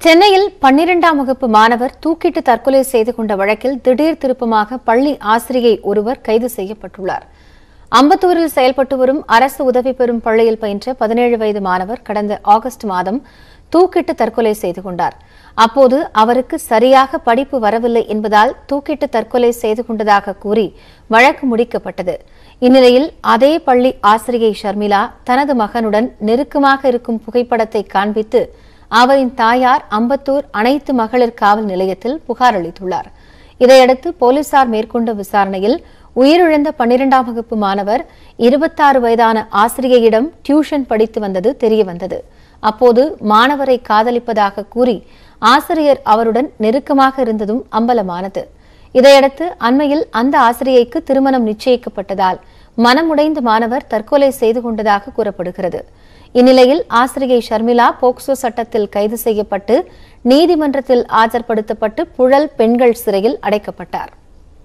சென்னையில் பன்னிரெண்டாம் வகுப்பு மாணவர் தூக்கிட்டு தற்கொலை செய்து கொண்ட வழக்கில் திடீர் திருப்பமாக பள்ளி ஆசிரியை ஒருவர் கைது செய்யப்பட்டுள்ளார் அம்பத்தூரில் செயல்பட்டு வரும் அரசு உதவி பெறும் பள்ளியில் பயின்ற பதினேழு வயது மாணவர் கடந்த ஆகஸ்ட் மாதம் தூக்கிட்டு தற்கொலை செய்து கொண்டார் அப்போது அவருக்கு சரியாக படிப்பு வரவில்லை என்பதால் தூக்கிட்டு தற்கொலை செய்து கொண்டதாக கூறி வழக்கு முடிக்கப்பட்டது இந்நிலையில் அதே பள்ளி ஆசிரியை ஷர்மிளா தனது மகனுடன் நெருக்கமாக இருக்கும் புகைப்படத்தை காண்பித்து அவரின் தாயார் அம்பத்தூர் அனைத்து மகளிர் காவல் நிலையத்தில் புகார் அளித்துள்ளார் இதையடுத்து போலீசார் மேற்கொண்ட விசாரணையில் உயிரிழந்த பன்னிரெண்டாம் வகுப்பு மாணவர் இருபத்தாறு வயதான ஆசிரியையிடம் டியூஷன் படித்து வந்தது தெரியவந்தது அப்போது மாணவரை காதலிப்பதாக கூறி ஆசிரியர் அவருடன் நெருக்கமாக இருந்ததும் அம்பலமானது இதையடுத்து அண்மையில் அந்த ஆசிரியைக்கு திருமணம் நிச்சயிக்கப்பட்டதால் மனமுடைந்த மாணவர் தற்கொலை செய்து கொண்டதாக கூறப்படுகிறது இந்நிலையில் ஆசிரியை ஷர்மிளா போக்சோ சட்டத்தில் கைது செய்யப்பட்டு நீதிமன்றத்தில் ஆஜர்படுத்தப்பட்டு புழல் பெண்கள் சிறையில் அடைக்கப்பட்டார்